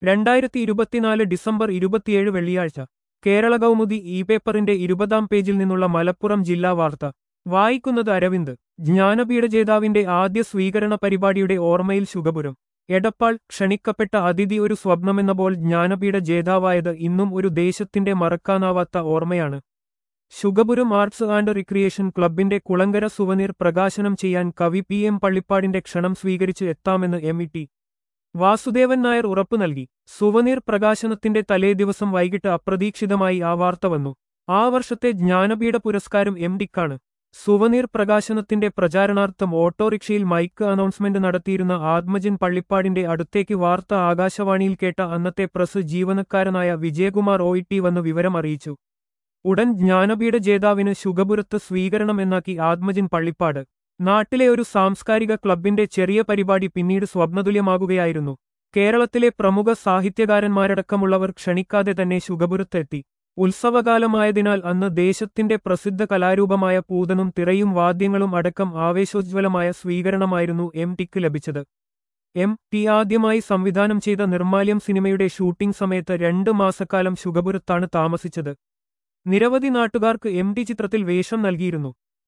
രണ്ടായിരത്തി ഇരുപത്തിനാല് ഡിസംബർ ഇരുപത്തിയേഴ് വെള്ളിയാഴ്ച കേരള കൗമുദി ഇ പേപ്പറിന്റെ ഇരുപതാം പേജിൽ നിന്നുള്ള മലപ്പുറം ജില്ലാ വാർത്ത വായിക്കുന്നത് അരവിന്ദ് ജ്ഞാനപീഠ ജേതാവിന്റെ ആദ്യ സ്വീകരണ പരിപാടിയുടെ ഓർമ്മയിൽ ശുഗപുരം എടപ്പാൾ ക്ഷണിക്കപ്പെട്ട അതിഥി ഒരു സ്വപ്നമെന്ന പോൽ ജ്ഞാനപീഠ ജേതാവായത് ഇന്നും ഒരു ദേശത്തിന്റെ മറക്കാനാവാത്ത ഓർമ്മയാണ് ശുഗപുരം ആർട്സ് ആൻഡ് റിക്രിയേഷൻ ക്ലബിന്റെ കുളങ്കര സുവനീർ പ്രകാശനം ചെയ്യാൻ കവി പി എം പള്ളിപ്പാടിന്റെ ക്ഷണം സ്വീകരിച്ച് എത്താമെന്ന് M E T Vasudevan Nair ഉറപ്പു നൽകി സുവനീർ പ്രകാശനത്തിന്റെ തലേദിവസം വൈകിട്ട് അപ്രതീക്ഷിതമായി ആ വാർത്ത വന്നു ആ വർഷത്തെ ജ്ഞാനപീഠ പുരസ്കാരം എം ഡിക്കാണ് സുവനീർ പ്രകാശനത്തിന്റെ പ്രചാരണാർത്ഥം ഓട്ടോറിക്ഷയിൽ മൈക്ക് അനൗൺസ്മെന്റ് നടത്തിയിരുന്ന ആത്മജൻ പള്ളിപ്പാടിന്റെ അടുത്തേക്ക് വാർത്ത ആകാശവാണിയിൽ കേട്ട അന്നത്തെ പ്രസ് ജീവനക്കാരനായ വിജയകുമാർ ഒ ടി വന്ന് വിവരം അറിയിച്ചു ഉടൻ ജ്ഞാനപീഠ ജേതാവിന് ശുഗപുരത്ത് സ്വീകരണം എന്നാക്കി ആത്മജൻ പള്ളിപ്പാട് നാട്ടിലെ ഒരു സാംസ്കാരിക ക്ലബിന്റെ ചെറിയ പരിപാടി പിന്നീട് സ്വപ്നതുല്യമാകുകയായിരുന്നു കേരളത്തിലെ പ്രമുഖ സാഹിത്യകാരന്മാരടക്കമുള്ളവർ ക്ഷണിക്കാതെ തന്നെ ശുഗപുരത്തെത്തി ഉത്സവകാലമായതിനാൽ അന്ന് ദേശത്തിന്റെ പ്രസിദ്ധ കലാരൂപമായ പൂതനും തിറയും വാദ്യങ്ങളും അടക്കം ആവേശോജ്വലമായ സ്വീകരണമായിരുന്നു എം ടിക്ക് ലഭിച്ചത് എം ടി ആദ്യമായി സംവിധാനം ചെയ്ത നിർമാല്യം സിനിമയുടെ ഷൂട്ടിംഗ് സമയത്ത് രണ്ട് മാസക്കാലം ശുഗപുരത്താണ് താമസിച്ചത് നിരവധി നാട്ടുകാർക്ക് എം ടി ചിത്രത്തിൽ വേഷം നൽകിയിരുന്നു